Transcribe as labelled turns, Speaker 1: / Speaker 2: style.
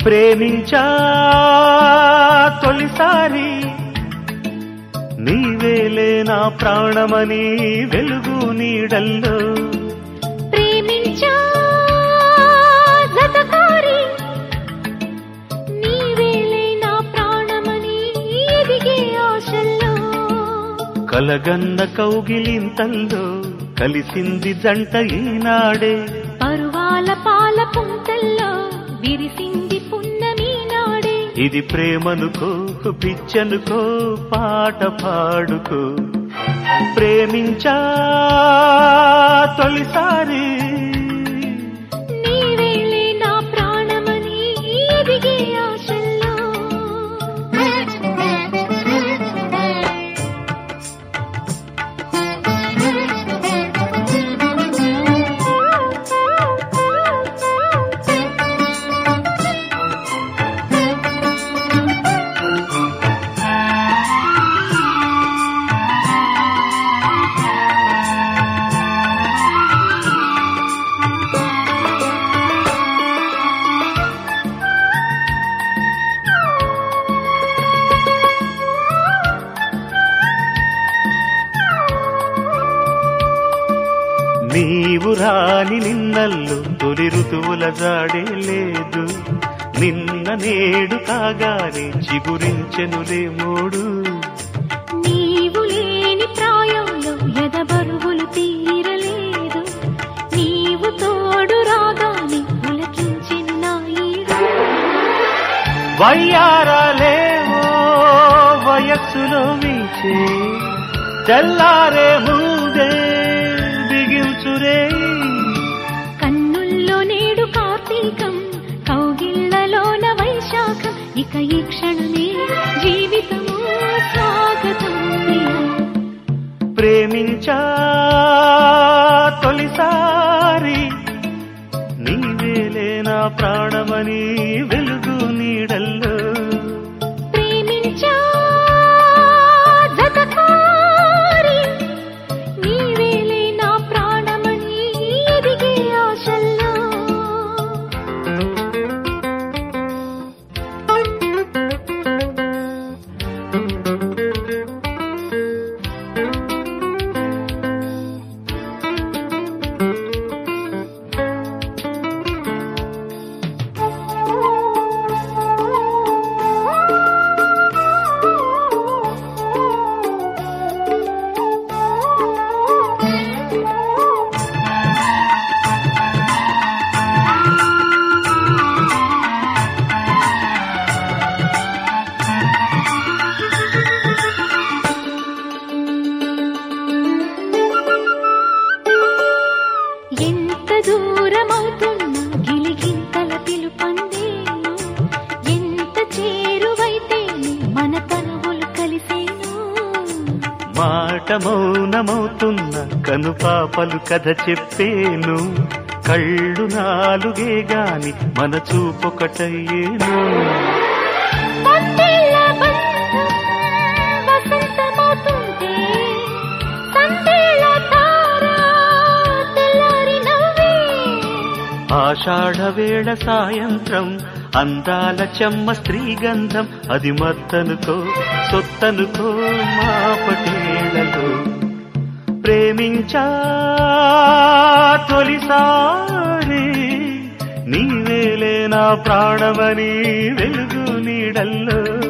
Speaker 1: ప్రేమించా తొలిసారి నీవేలే నా ప్రాణమని వెలుగు నీడల్లో
Speaker 2: ప్రేమించా జతకారి నీవేలే నా ప్రాణమని ఎదిగే ఆశల్లో
Speaker 1: కలగన్న కౌగిలింతల్లో కలిసింది జంట ఈనాడే
Speaker 2: పరువాల పాల పుంతల్లో విరిసింది పున్నమి నాడే
Speaker 1: ఇది ప్రేమనుకో పిచ్చనుకో పాట పాడుకో ప్రేమించా తొలిసారి
Speaker 2: నీవేలే నా ప్రాణమని ఎదిగే ఆశల్లో
Speaker 1: నీవు రాని నిన్నల్లు తొలి ఋతువుల జాడే లేదు నిన్న నేడు కాగానే చిగురించెనులే మూడు
Speaker 2: నీవు లేని ప్రాయంలో ఎదబరువులు తీరలేదు నీవు తోడు రాగానే పులకించెను నా ఈడు
Speaker 1: వయ్యారాలేవో వయస్సులో మీచే తెల్లారే ముందే బిగించురే
Speaker 2: కన్నుల్లో నేడు కార్తీకం కౌగిళ్లలోన వైశాఖం ఇక ఈ క్షణమే జీవితము స్వాగతం
Speaker 1: ప్రేమించా తొలిసారి నీవేలే నా ప్రాణమని వెలుగు నీడల్లో
Speaker 2: ప్రేమించా జతకారి నీవేలే నా ప్రాణమని ఎదిగే ఆశల్లో ఎంత దూరమవుతున్నా గిలిగింతల పిలుపందేను ఎంత చేరువైతేను మన తనువులు కలిసేను
Speaker 1: మాట మౌనమవుతున్న కనుపాపలు కథ చెప్పేను కళ్ళు నాలుగే గాని మన చూపొకటయ్యేను
Speaker 2: పొట్టేళ్ల బంధం వసంతమవుతుంటే సందేళ్ల తార తెల్లారి నవ్వే
Speaker 1: ఆషాఢ వేళ సాయంత్రం అందాల చెమ్మ స్త్రీగంధం అది మత్తనుకో సొత్తనుకో మా పటేళ్లలో ప్రేమించా తొలిసారి నీవేలే నా ప్రాణమని వెలుగు నీడల్లో